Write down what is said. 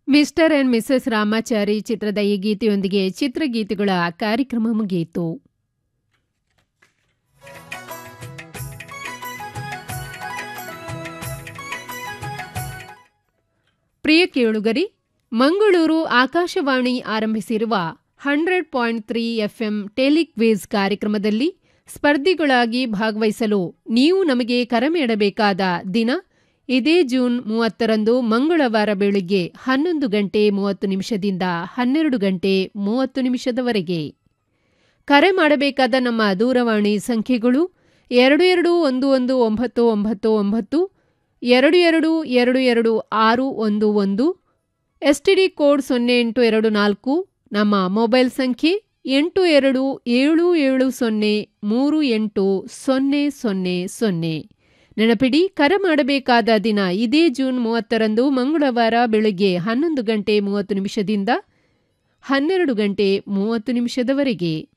mister and Mrs Ramachari ಚಿತ್ರದ ಈ ಗೀತೆಯೊಂದಿಗೆ ಚಿತ್ರಗೀತೆಗಳ ಕಾರ್ಯಕ್ರಮ ಮುಗಿಯಿತು ಪ್ರಿಯ ಕೇಳುಗರಿ ಮಂಗಳೂರು ಆಕಾಶವಾಣಿ ಆರಂಭಿಸಿರುವ hundred point three FM telequiz ಕಾರ್ಯಕ್ರಮದಲ್ಲಿ ಸ್ಪರ್ಧಿಗಳಾಗಿ ಭಾಗವಹಿಸಲು ನೀವು ನಮಗೆ ಕರೆ ನೀಡಬೇಕಾದ ದಿನ ಇದೇ ಜೂನ್ ಮೂವತ್ತರಂದು ಮಂಗಳವಾರ ಬೆಳಿಗ್ಗೆ ಹನ್ನೊಂದು ಗಂಟೆ ಮೂವತ್ತು ನಿಮಿಷದಿಂದ ಹನ್ನೆರಡು ಗಂಟೆ ಮೂವತ್ತು ನಿಮಿಷದವರೆಗೆ ಕರೆ ಮಾಡಬೇಕಾದ ನಮ್ಮ ದೂರವಾಣಿ ಸಂಖ್ಯೆಗಳು ಎರಡು ಎರಡು ಒಂದು ಒಂದು ಒಂಬತ್ತು ಒಂಬತ್ತು ಒಂಬತ್ತು ಎರಡು ಎರಡು ಎರಡು ಎರಡು ಆರು ಒಂದು ಒಂದು ಎಸ್ಟಿಡಿ ಕೋಡ್ ಸೊನ್ನೆ ಎಂಟು ಎರಡು ನಾಲ್ಕು ನಮ್ಮ ಮೊಬೈಲ್ ಸಂಖ್ಯೆ ಎಂಟು ಎರಡು ಏಳು ಏಳು ಸೊನ್ನೆ ಮೂರು ಎಂಟು ಸೊನ್ನೆ ಸೊನ್ನೆ ಸೊನ್ನೆ ನೆನಪಿಡಿ ಕರೆ ಮಾಡಬೇಕಾದ ದಿನ ಇದೇ ಜೂನ್ ಮೂವತ್ತರಂದು ಮಂಗಳವಾರ ಬೆಳಗ್ಗೆ ಹನ್ನೊಂದು ಗಂಟೆ ಮೂವತ್ತು ನಿಮಿಷದಿಂದ ಹನ್ನೆರಡು ಗಂಟೆ ಮೂವತ್ತು ನಿಮಿಷದವರೆಗೆ